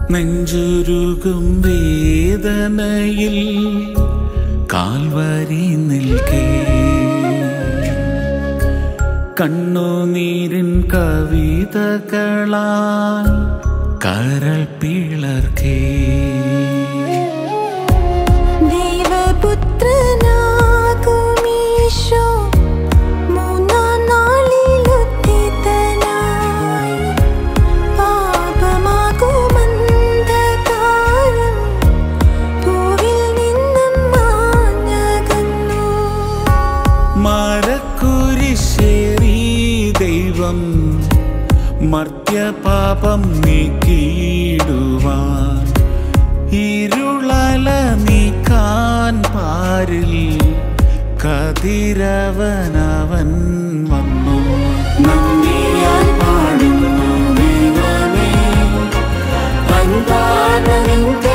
നെഞ്ചുരുകും വേദനയിൽ കാൽവരി നിൽക്കേ കണ്ണുനീരിൻ കവിതകളാൽ കരൾ പിളർക്കേ ദൈവപുത്രനാകുമീശോ മൂന്നാം നാളിലുത്തിതനായി പാപമാകുമന്ധകാരം ഭൂവിൽ നിന്നും മാഞ്ഞകന്നു മരക്കുരിശേറി ദൈവം മർത്യപാപം നീക്കിയിടുവാൻ ഇരുളല നീക്കാൻ പാരിൽ കതിരവനവൻ വന്നു നന്ദിയാൽ പാടുന്നു ദൈവമേ അൻപാർന്ന നിൻ